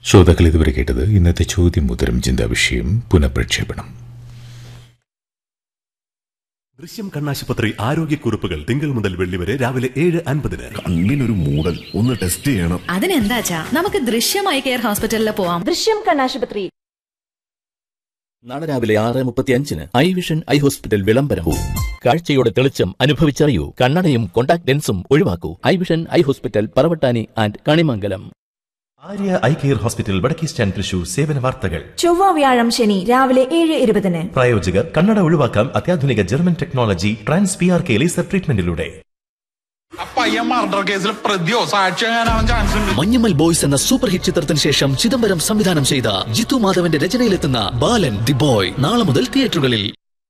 ശ്രോതാക്കൾ ഇതുവരെ കേട്ടത് ഇന്നത്തെ ചോദ്യം ഉത്തരം ചിന്താ വിഷയം പുനഃപ്രക്ഷേപണം ദൃശ്യം കണ്ണാശുപത്രി ആരോഗ്യക്കുറിപ്പുകൾ തിങ്കൾ മുതൽ വെള്ളി വരെ രാവിലെ ഏഴ് അൻപതിന് കണ്ണിനൊരു മൂടൽ ഒന്ന് ടെസ്റ്റ് ചെയ്യണം അതിനെന്താച്ചാ നമുക്ക് ദൃശ്യമായി കെയർ ഹോസ്പിറ്റലിൽ പോവാം ദൃശ്യം കണ്ണാശുപത്രി നാളെ രാവിലെ ആറ് മുപ്പത്തി അഞ്ചിന് ഐ വിഷൻ ഐ ഹോസ്പിറ്റൽ വിളംബരവും കാഴ്ചയുടെ തെളിച്ചം അനുഭവിച്ചറിയൂ കണ്ണടയും കോണ്ടാക്ട് ലെൻസും ഒഴിവാക്കൂ eye vision eye hospital Paravattani and Kanimangalam Arya eye care hospital വടക്കേ സ്റ്റാൻഡ് തൃശൂർ സേവന വാർത്തകൾ ചൊവ്വ വ്യാഴം ശനി രാവിലെ ഏഴ് ഇരുപതിന് പ്രായോജകർ കണ്ണട ഒഴിവാക്കാം അത്യാധുനിക German technology trans P R K laser ട്രീറ്റ്മെന്റിലൂടെ ആ പയ്യൻ മർഡർ കേസിൽ പ്രതിയോ സാക്ഷിയാകാനാവാൻ ചാൻസ് ഉണ്ട് മഞ്ഞമ്മൽ ബോയ്സ് എന്ന സൂപ്പർ ഹിറ്റ് ചിത്രത്തിന് ശേഷം ചിദംബരം സംവിധാനം ചെയ്ത ജിത്തു മാധവന്റെ രചനയിലെത്തുന്ന ബാലൻ ദി ബോയ് നാളെ മുതൽ തിയേറ്ററുകളിൽ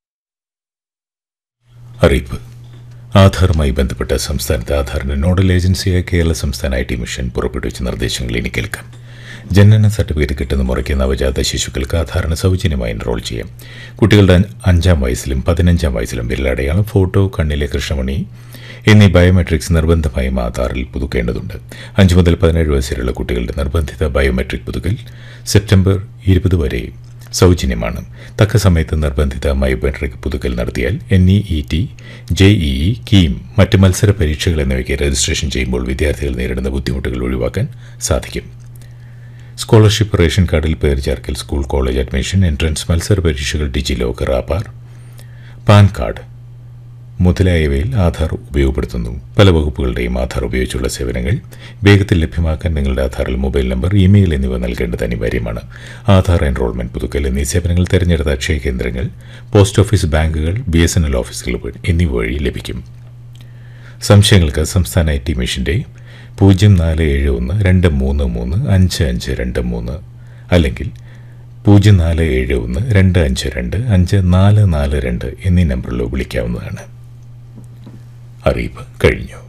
അറിയിപ്പ് ആധാറുമായി ബന്ധപ്പെട്ട സംസ്ഥാനത്തെ ആധാറിന്റെ നോഡൽ ഏജൻസിയായ കേരള സംസ്ഥാന ഐ ടി മിഷൻ പുറപ്പെടുവിച്ച നിർദ്ദേശങ്ങൾ ഇനി കേൾക്കാം ജനന സർട്ടിഫിക്കറ്റ് കിട്ടുന്ന മുറയ്ക്ക് നവജാത ശിശുക്കൾക്ക് ആധാറിന് സൗജന്യമായി എൻറോൾ ചെയ്യാം കുട്ടികളുടെ അഞ്ച് അഞ്ചാം വയസ്സിലും പതിനഞ്ചാം വയസ്സിലും വിരലടയാളം ഫോട്ടോ കണ്ണിലെ കൃഷ്ണമണി എന്നീ ബയോമെട്രിക്സ് നിർബന്ധമായും ആധാറിൽ പുതുക്കേണ്ടതുണ്ട് അഞ്ച് മുതൽ പതിനേഴ് വയസ്സുവരെയുള്ള കുട്ടികളുടെ നിർബന്ധിത ബയോമെട്രിക് പുതുക്കൽ സെപ്റ്റംബർ ഇരുപത് വരെ സൗജന്യമാണ് തക്ക സമയത്ത് നിർബന്ധിത ബയോമെട്രിക് പുതുക്കൽ നടത്തിയാൽ N E E T J E E KEAM മറ്റ് മത്സര പരീക്ഷകൾ എന്നിവയ്ക്ക് രജിസ്ട്രേഷൻ ചെയ്യുമ്പോൾ വിദ്യാർത്ഥികൾ നേരിടുന്ന ബുദ്ധിമുട്ടുകൾ ഒഴിവാക്കാൻ സാധിക്കും സ്കോളർഷിപ്പ് റേഷൻ കാർഡിൽ പേർ ചേർക്കൽ സ്കൂൾ കോളേജ് അഡ്മിഷൻ എൻട്രൻസ് മത്സര പരീക്ഷകൾ DigiLocker Aadhaar PAN card മുതലായവയിൽ ആധാർ ഉപയോഗപ്പെടുത്തുന്നു പല വകുപ്പുകളുടെയും ആധാർ ഉപയോഗിച്ചുള്ള സേവനങ്ങൾ വേഗത്തിൽ ലഭ്യമാക്കാൻ നിങ്ങളുടെ ആധാറിൽ മൊബൈൽ നമ്പർ ഇമെയിൽ എന്നിവ നൽകേണ്ടത് അനിവാര്യമാണ് ആധാർ എൻറോൾമെന്റ് പുതുക്കൽ എന്നീ സേവനങ്ങൾ തിരഞ്ഞെടുത്ത അക്ഷയ കേന്ദ്രങ്ങൾ പോസ്റ്റ് ഓഫീസ് ബാങ്കുകൾ ബി എസ് എൻ എൽ ഓഫീസുകൾ വഴി- എന്നിവ വഴി ലഭിക്കും സംശയങ്ങൾക്ക് സംസ്ഥാന ഐ ടി മിഷന്റെ പൂജ്യം നാല് ഏഴ് ഒന്ന് രണ്ട് മൂന്ന് മൂന്ന് അഞ്ച് അഞ്ച് രണ്ട് മൂന്ന് അല്ലെങ്കിൽ പൂജ്യം നാല് ഏഴ് ഒന്ന് രണ്ട് അഞ്ച് രണ്ട് അഞ്ച് നാല് നാല് രണ്ട് എന്നീ നമ്പറിലോ വിളിക്കാവുന്നതാണ് അറിയിപ്പ് കഴിഞ്ഞു